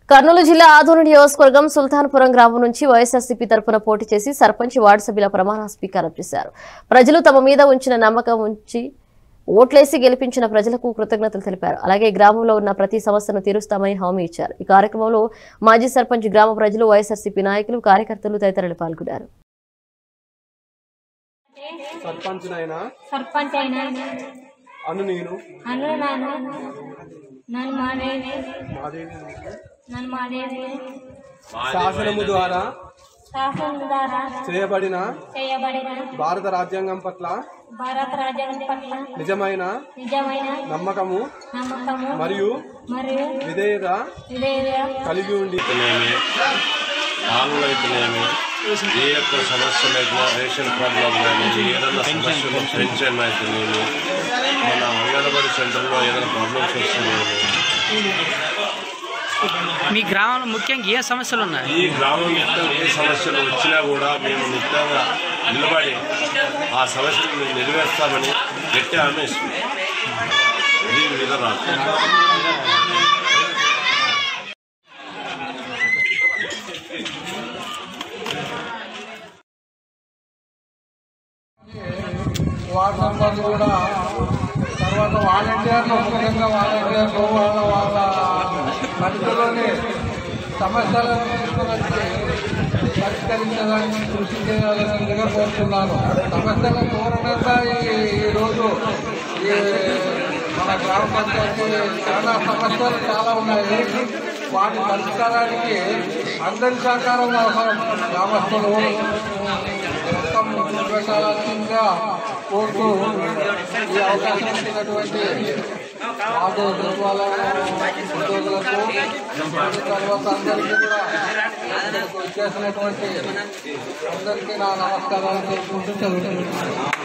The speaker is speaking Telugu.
కర్నూలు జిల్లా ఆదోని నియోజకవర్గం సుల్తాన్పురం గ్రామం నుంచి వైఎస్ఆర్సీపీ తరఫున పోటీ చేసి సర్పంచ్ వార్డు సభ్యుల ప్రమాణ స్వీకారం చేశారు ప్రజలు తమ మీద ఉంచిన నమ్మకం ఉంచి ఓట్లేసి గెలిపించిన ప్రజలకు కృతజ్ఞతలు తెలిపారు అలాగే గ్రామంలో ఉన్న ప్రతి సమస్యను తీరుస్తామని హామీ ఇచ్చారు ఈ కార్యక్రమంలో మాజీ సర్పంచ్ గ్రామ ప్రజలు వైఎస్ఆర్సీపీ నాయకులు కార్యకర్తలు తదితరులు పాల్గొన్నారు సర్పంచ్ నైనా సర్పంచ్ అయినా అను నేను అను నాను నన్ను మాదేవి మాదేవి నన్ను మాదేవి శాసనము ద్వారా శాసనం ద్వారా చేయబడిన చేయబడిన భారత రాజ్యాంగం పట్ల భారత రాజ్యాంగం పట్ల నిజమైన నిజమైన నమ్మకము నమ్మకము మరియు మరియు విధేయత విధేయ కలిగి ఉండి అయితేనేమి ఆవులు అయితేనేమి ఏ యొక్క సమస్యలైనా రేషన్ ప్రాబ్లం కానీ ఏదైనా సమస్యలు పెన్షన్ అయితేనేమి మన అంగన్వాడీ సెంటర్లో ఏదైనా ప్రాబ్లమ్స్ వస్తున్నాయి మీ గ్రామంలో ముఖ్యంగా ఏ సమస్యలు ఉన్నాయి ఈ గ్రామం మొత్తం ఏ సమస్యలు వచ్చినా కూడా మేము నిత్యంగా నిలబడి ఆ సమస్యలను నెరవేర్స్తామని గట్టి హామీ ఇస్తున్నాం ఇది విధానం వార్డు మెంబర్లు కూడా తర్వాత వాలంటీర్లు ముఖ్యంగా వాలంటీర్లు వాళ్ళ వాళ్ళ పరిధిలోని సమస్యలను తీసుకువచ్చి పరిష్కరించడానికి కృషి చేయాలని కోరుతున్నాను సమస్యల పూర్ణంగా ఈ ఈరోజు ఈ మన గ్రామ పంచాయతీ చాలా సమస్యలు చాలా ఉన్నాయి వాటి పరిష్కారానికి అందరి సహకారం అవసరం గ్రామస్తులు మొత్తం పెట్టాల్సిందిగా కోరుతూ ఈ అవకాశం ఇచ్చినటువంటి మాకు సచివాలయం ఉద్యోగులకు తర్వాత అందరికీ కూడా ఇక్కడికి వచ్చేసినటువంటి అందరికీ నా నమస్కారాలు తెలుసుకుంటూ చదువుతున్నాను